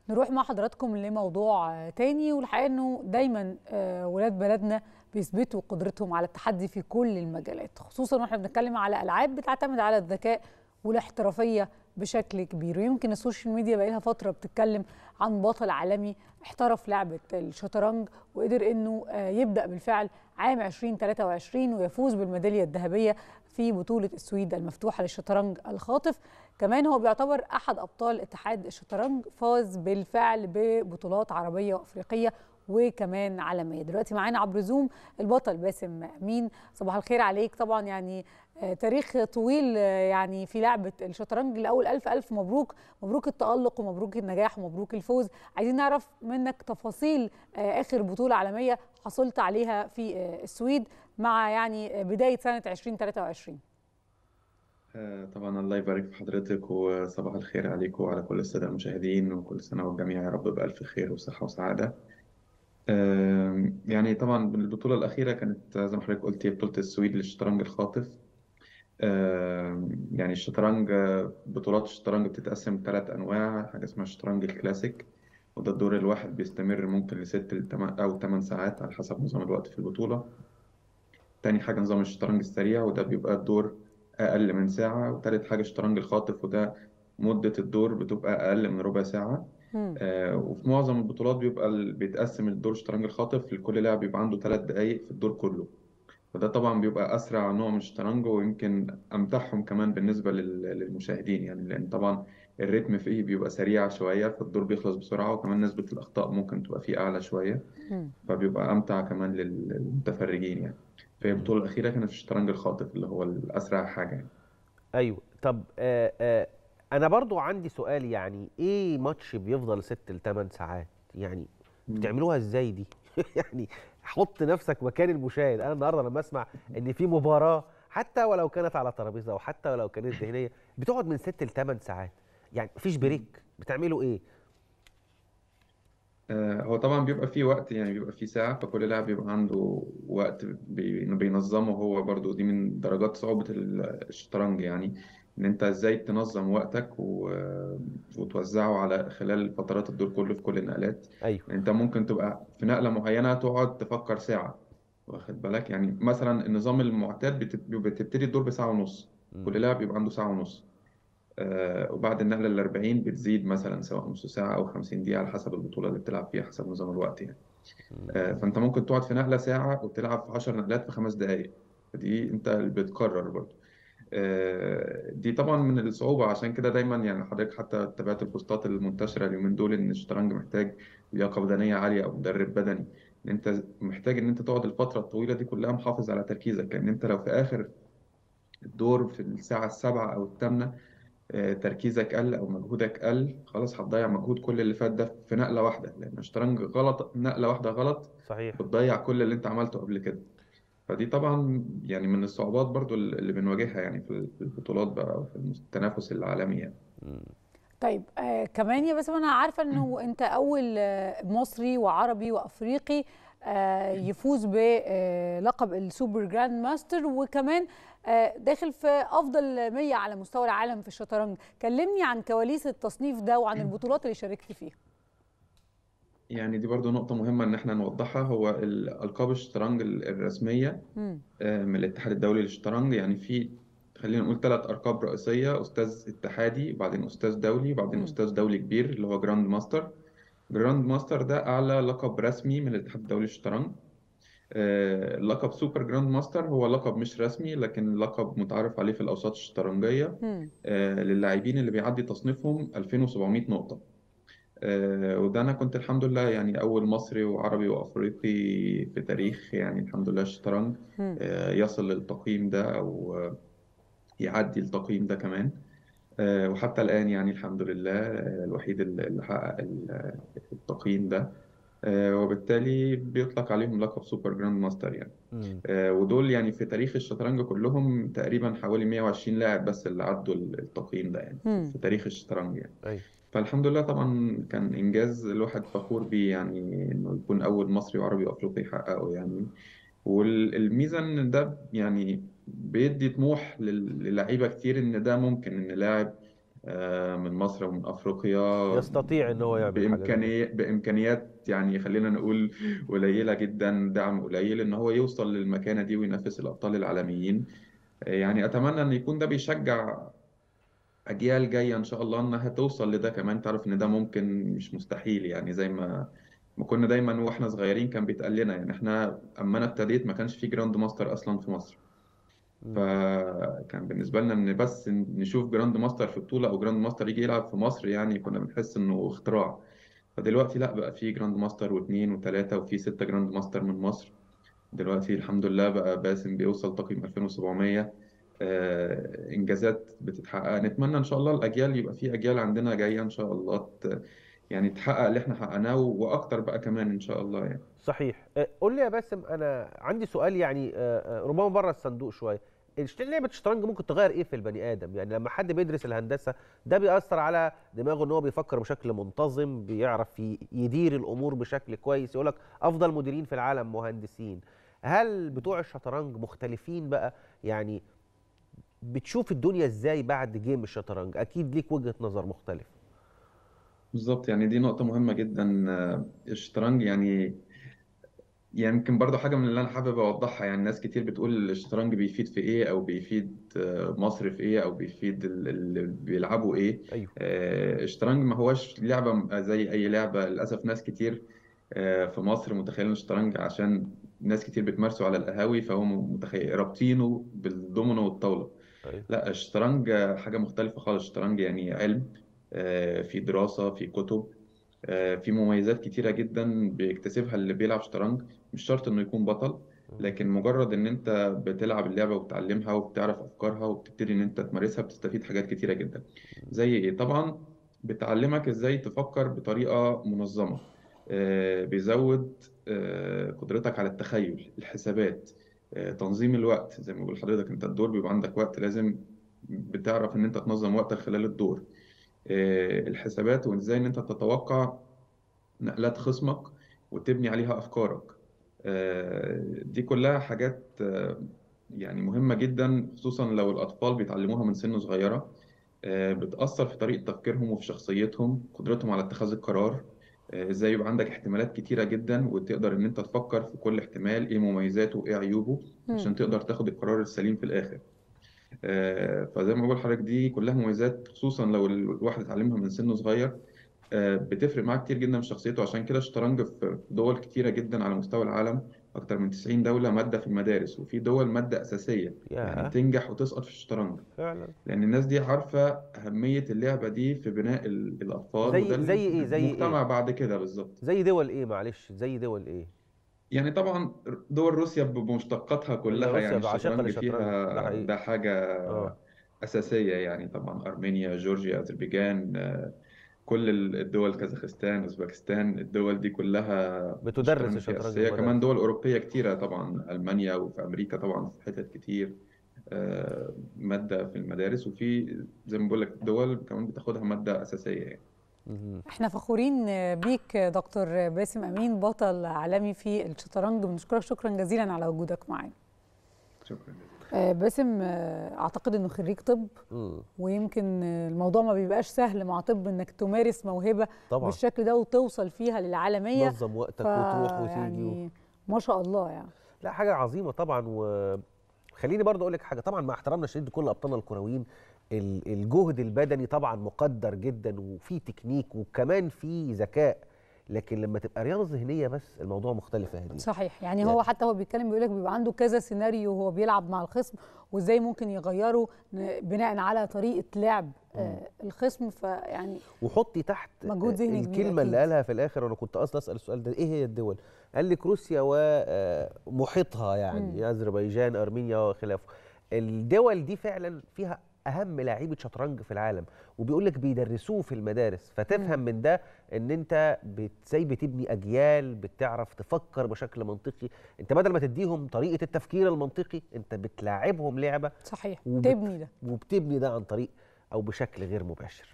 نروح مع حضراتكم لموضوع تاني والحقيقه انه دايما ولاد بلدنا بيثبتوا قدرتهم على التحدي في كل المجالات خصوصا واحنا بنتكلم على العاب بتعتمد على الذكاء والاحترافيه بشكل كبير ويمكن السوشيال ميديا بقى لها فتره بتتكلم عن بطل عالمي احترف لعبه الشطرنج وقدر انه يبدا بالفعل عام 2023 ويفوز بالميداليه الذهبيه في بطوله السويد المفتوحه للشطرنج الخاطف كمان هو بيعتبر احد ابطال اتحاد الشطرنج فاز بالفعل ببطولات عربيه وافريقيه وكمان عالميه دلوقتي معانا عبر زوم البطل باسم امين صباح الخير عليك طبعا يعني تاريخ طويل يعني في لعبه الشطرنج الاول الف الف مبروك مبروك التالق ومبروك النجاح ومبروك الفوز عايزين نعرف منك تفاصيل اخر بطوله عالميه حصلت عليها في السويد مع يعني بدايه سنه 2023 طبعا الله يبارك في حضرتك وصباح الخير عليكم وعلى كل الساده المشاهدين وكل سنه والجميع يا رب بألف خير وصحه وسعاده يعني طبعا البطوله الاخيره كانت زي ما حضرتك قلتي بطوله السويد للشطرنج الخاطف يعني الشطرنج بطولات الشطرنج بتتقسم ثلاث انواع حاجه اسمها الشطرنج الكلاسيك وده الدور الواحد بيستمر ممكن لست او ثمان ساعات على حسب نظام الوقت في البطوله تاني حاجه نظام الشطرنج السريع وده بيبقى الدور أقل من ساعة وتالت حاجة الشطرنج الخاطف وده مدة الدور بتبقى أقل من ربع ساعة آه وفي معظم البطولات بيبقى ال... بيتقسم الدور الشطرنج الخاطف لكل لاعب بيبقى عنده ثلاث دقايق في الدور كله وده طبعا بيبقى أسرع نوع من الشطرنج ويمكن أمتعهم كمان بالنسبة لل... للمشاهدين يعني لأن طبعا الريتم فيه بيبقى سريع شوية فالدور بيخلص بسرعة وكمان نسبة الأخطاء ممكن تبقى فيه أعلى شوية فبيبقى أمتع كمان للمتفرجين يعني في البطولة الأخيرة كانت في الشطرنج الخاطف اللي هو الأسرع حاجة يعني. أيوه طب آآ آآ أنا برضو عندي سؤال يعني إيه ماتش بيفضل ست لثمان ساعات يعني بتعملوها إزاي دي؟ يعني حط نفسك مكان المشاهد أنا النهاردة لما أسمع إن في مباراة حتى ولو كانت على ترابيزة أو حتى ولو كانت ذهنية بتقعد من ست لثمان ساعات يعني مفيش بريك بتعملوا إيه؟ هو طبعا بيبقى فيه وقت يعني بيبقى فيه ساعة فكل لاعب بيبقى عنده وقت بينظمه هو برضو دي من درجات صعوبة الشطرنج يعني إن أنت إزاي تنظم وقتك و... وتوزعه على خلال فترات الدور كله في كل النقلات أيوه أنت ممكن تبقى في نقلة معينة تقعد تفكر ساعة واخد بالك يعني مثلا النظام المعتاد بتبتدي الدور بساعة ونص كل لاعب بيبقى عنده ساعة ونص آه وبعد النقلة ال 40 بتزيد مثلا سواء نص ساعة أو 50 دقيقة على حسب البطولة اللي بتلعب فيها حسب نظام الوقت يعني. آه فأنت ممكن تقعد في نقلة ساعة وتلعب في 10 نقلات في خمس دقايق فدي أنت اللي بتقرر برضه. آه دي طبعا من الصعوبة عشان كده دايما يعني حضرتك حتى تابعت البوستات المنتشرة اليومين دول إن الشطرنج محتاج لياقة بدنية عالية أو مدرب بدني. إن أنت محتاج إن أنت تقعد الفترة الطويلة دي كلها محافظ على تركيزك لأن أنت لو في آخر الدور في الساعة السابعة أو الثامنة تركيزك قل او مجهودك قل خلاص هتضيع مجهود كل اللي فات ده في نقله واحده لان الشطرنج غلط نقله واحده غلط صحيح بتضيع كل اللي انت عملته قبل كده فدي طبعا يعني من الصعوبات برضو اللي بنواجهها يعني في البطولات بقى وفي التنافس العالمي يعني طيب آه كمان يا بس انا عارفه انه انت اول آه مصري وعربي وافريقي آه يفوز بلقب السوبر جراند ماستر وكمان داخل في افضل 100 على مستوى العالم في الشطرنج كلمني عن كواليس التصنيف ده وعن البطولات اللي شاركت فيها يعني دي برضو نقطة مهمة إن احنا نوضحها هو ألقاب الشطرنج الرسمية من الاتحاد الدولي للشطرنج يعني في خلينا نقول ثلاث ألقاب رئيسية أستاذ اتحادي وبعدين أستاذ دولي وبعدين م. أستاذ دولي كبير اللي هو جراند ماستر جراند ماستر ده أعلى لقب رسمي من الاتحاد الدولي للشطرنج لقب سوبر جراند ماستر هو لقب مش رسمي لكن لقب متعارف عليه في الأوساط الشطرنجية للاعبين اللي بيعدي تصنيفهم 2700 نقطة وده أنا كنت الحمد لله يعني أول مصري وعربي وأفريقي في تاريخ يعني الحمد لله الشطرنج يصل للتقييم ده أو يعدي التقييم ده كمان وحتى الآن يعني الحمد لله الوحيد اللي حقق التقييم ده وبالتالي بيطلق عليهم لقب سوبر جراند ماستر يعني ودول يعني في تاريخ الشطرنج كلهم تقريبا حوالي 120 لاعب بس اللي عدوا التقييم ده يعني مم. في تاريخ الشطرنج يعني أي. فالحمد لله طبعا كان إنجاز الواحد فخور بيه يعني إنه يكون أول مصري وعربي وأفريقي يحققه يعني والميزة إن ده يعني بيدي طموح لل- للعيبة كتير إن ده ممكن إن لاعب آه، من مصر ومن افريقيا يستطيع ان هو يعمل حاجه زي كده بامكانيه بامكانيات يعني خلينا نقول قليله جدا دعم قليل ان هو يوصل للمكانه دي وينافس الابطال العالميين آه، يعني اتمنى ان يكون ده بيشجع اجيال جايه ان شاء الله انها توصل لده كمان تعرف ان ده ممكن مش مستحيل يعني زي ما ما كنا دايما واحنا صغيرين كان بيتقال لنا يعني احنا اما انا ابتديت ما كانش في جراند ماستر اصلا في مصر مم. فكان بالنسبه لنا ان بس نشوف جراند ماستر في بطوله او جراند ماستر يجي يلعب في مصر يعني كنا بنحس انه اختراع فدلوقتي لا بقى في جراند ماستر واثنين وثلاثه وفي سته جراند ماستر من مصر دلوقتي الحمد لله بقى باسم بيوصل تقييم 2700 آه، انجازات بتتحقق نتمنى ان شاء الله الاجيال يبقى في اجيال عندنا جايه ان شاء الله ت- يعني تحقق اللي احنا حققناه واكتر بقى كمان ان شاء الله يعني صحيح آه، قول لي يا باسم انا عندي سؤال يعني آه، آه، ربما بره الصندوق شويه الشت- لعبه الشطرنج ممكن تغير ايه في البني ادم يعني لما حد بيدرس الهندسه ده بيأثر على دماغه ان هو بيفكر بشكل منتظم بيعرف ي- يدير الامور بشكل كويس يقول لك افضل مديرين في العالم مهندسين هل بتوع الشطرنج مختلفين بقى يعني بتشوف الدنيا ازاي بعد جيم الشطرنج اكيد ليك وجهة نظر مختلفة بالظبط يعني دي نقطة مهمة جدا آه، الشطرنج يعني يعني يمكن برضو حاجة من اللي أنا حابب أوضحها يعني ناس كتير بتقول الشطرنج بيفيد في إيه أو بيفيد آه، مصر في إيه أو بيفيد ال- اللي بيلعبوا إيه ايوه آه، الشطرنج ما هوش لعبة زي أي لعبة للأسف ناس كتير آه، في مصر متخيلين الشطرنج عشان ناس كتير بتمارسه على القهاوي فهم متخيل رابطينه بالدومينو والطاولة ايوه لا الشطرنج حاجة مختلفة خالص الشطرنج يعني علم آه، في دراسة في كتب آه، في مميزات كتيرة جدا بيكتسبها اللي بيلعب شطرنج مش شرط انه يكون بطل لكن مجرد ان انت بتلعب اللعبة وبتعلمها وبتعرف افكارها وبتبتدي ان انت تمارسها بتستفيد حاجات كتيرة جدا زي ايه طبعا بتعلمك ازاي تفكر بطريقة منظمة آه، بيزود آه، قدرتك على التخيل الحسابات آه، تنظيم الوقت زي ما بقول لحضرتك انت الدور بيبقى عندك وقت لازم بتعرف ان انت تنظم وقتك خلال الدور آه، الحسابات وازاي ان انت تتوقع نقلات خصمك وتبني عليها افكارك آه، دي كلها حاجات آه، يعني مهمة جدا خصوصا لو الأطفال بيتعلموها من سن صغيرة آه، بتأثر في طريقة تفكيرهم وفي شخصيتهم قدرتهم على اتخاذ القرار آه، ازاي يبقى عندك احتمالات كتيرة جدا وتقدر ان انت تفكر في كل احتمال ايه مميزاته وايه عيوبه مم. عشان تقدر تاخد القرار السليم في الآخر آه، فزي ما بقول لحضرتك دي كلها مميزات خصوصا لو الواحد اتعلمها من سن صغير آه، بتفرق معاه كتير جدا في شخصيته عشان كده الشطرنج في دول كتيرة جدا على مستوى العالم أكتر من 90 دولة مادة في المدارس وفي دول مادة أساسية يعني يا تنجح وتسقط في الشطرنج فعلا لأن الناس دي عارفة أهمية اللعبة دي في بناء ال- الأطفال زي وده زي ايه زي المجتمع ايه بعد كده بالظبط زي دول ايه معلش زي دول ايه يعني طبعا دول روسيا بمشتقاتها كلها روسيا يعني بعشقة الشطرنج للشطرنج ده فيها حقيقي ده حاجة اه أساسية يعني طبعا أرمينيا جورجيا أذربيجان آه، كل ال- الدول كازاخستان أوزبكستان الدول دي كلها بتدرس الشطرنج فيها الشطرنج أساسية في كمان المدارس دول أوروبية كتيرة طبعا ألمانيا وفي أمريكا طبعا في حتت كتير آه، مادة في المدارس وفي زي ما بقول لك دول كمان بتاخدها مادة أساسية يعني مهم. احنا فخورين بيك دكتور باسم امين بطل عالمي في الشطرنج بنشكرك شكرا جزيلا على وجودك معانا شكرا جزيلا آه، باسم آه، اعتقد انه خريج طب مم. ويمكن آه، الموضوع ما بيبقاش سهل مع طب انك تمارس موهبه طبعا بالشكل ده وتوصل فيها للعالميه نظم وقتك ف وتروح وتيجي و... يعني ما شاء الله يعني لا حاجه عظيمه طبعا وخليني برضه اقول لك حاجه طبعا مع احترامنا الشديد لكل ابطالنا الكرويين ال- الجهد البدني طبعا مقدر جدا وفي تكنيك وكمان في ذكاء لكن لما تبقى رياضه ذهنيه بس الموضوع مختلف يا هديه صحيح يعني يعني- هو حتى هو بيتكلم بيقول لك بيبقى عنده كذا سيناريو وهو بيلعب مع الخصم وازاي ممكن يغيره ن- بناء على طريقه لعب آه، الخصم فيعني وحطي تحت مجهود ذهني كبير الكلمه اللي أكيد. قالها في الاخر وانا كنت اصلا اسال السؤال ده ايه هي الدول قال لك روسيا ومحيطها يعني اذربيجان ارمينيا وخلافه الدول دي فعلا فيها اهم لاعيبه شطرنج في العالم وبيقول لك بيدرسوه في المدارس فتفهم من ده ان انت بت- ازاي بتبني اجيال بتعرف تفكر بشكل منطقي انت بدل ما تديهم طريقه التفكير المنطقي انت بتلاعبهم لعبه صحيح وبت- تبني ده وبتبني ده عن طريق او بشكل غير مباشر